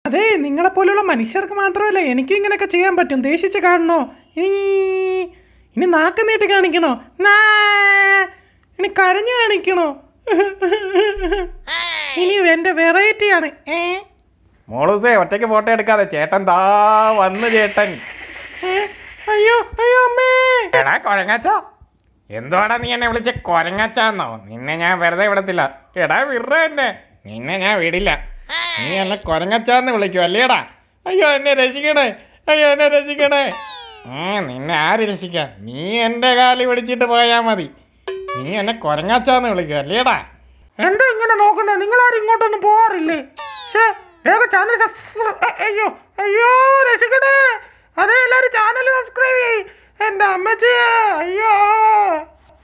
അതെ നിങ്ങളെപ്പോലുള്ള മനുഷ്യർക്ക് മാത്രമല്ല എനിക്കും ഇങ്ങനെയൊക്കെ ചെയ്യാൻ പറ്റും ദേഷിച്ച് കാണണോ ഈ, ഇനി നാക്ക് നീട്ടി കാണിക്കണോ നാ ഇനി കരഞ്ഞു കാണിക്കണോ ഇനി എന്റെ വെറൈറ്റിയാണ് ഏ മോളൂസേ ഒറ്റയ്ക്ക് ഫോട്ടോ എടുക്കാതെ ചേട്ടൻ താ വന്ന് ചേട്ടൻ ഏ, അയ്യോ അയ്യോ അമ്മേ എടാ കൊരങ്ങാച്ച എന്തുവാടാ നീ എന്നെ വിളിച്ച് കൊരങ്ങാച്ചാന്നോ നിന്നെ ഞാൻ വെറുതെ വിടത്തില്ല എടാ വിറ എന്നെ നിന്നെ ഞാൻ വിടില്ല നീ എന്നെ കൊരങ്ങച്ചാന്ന് വിളിക്കും അല്ലേടാ അയ്യോ എന്നെ രക്ഷിക്കണേ അയ്യോ എന്നെ രക്ഷിക്കണേ ഏ നിന്നെ ആര് രക്ഷിക്കാൻ നീ എൻ്റെ കാലി പിടിച്ചിട്ട് പോയാൽ മതി നീ എന്നെ കൊരങ്ങാച്ചാന്ന് വിളിക്കും അല്ലേടാ എന്താ ഇങ്ങനെ നോക്കുന്നത് നിങ്ങളാരും ഇങ്ങോട്ടൊന്നും പോവാറില്ലേ ശ്ശേ, വേഗം ചാനൽ സബ്സ്ക്രൈ അയ്യോ അയ്യോ രക്ഷിക്കണേ അതെ എല്ലാരും ചാനൽ സബ്സ്ക്രൈബ് ചെയ്യ് എന്റെ അമ്മച്ചിയെ അയ്യോ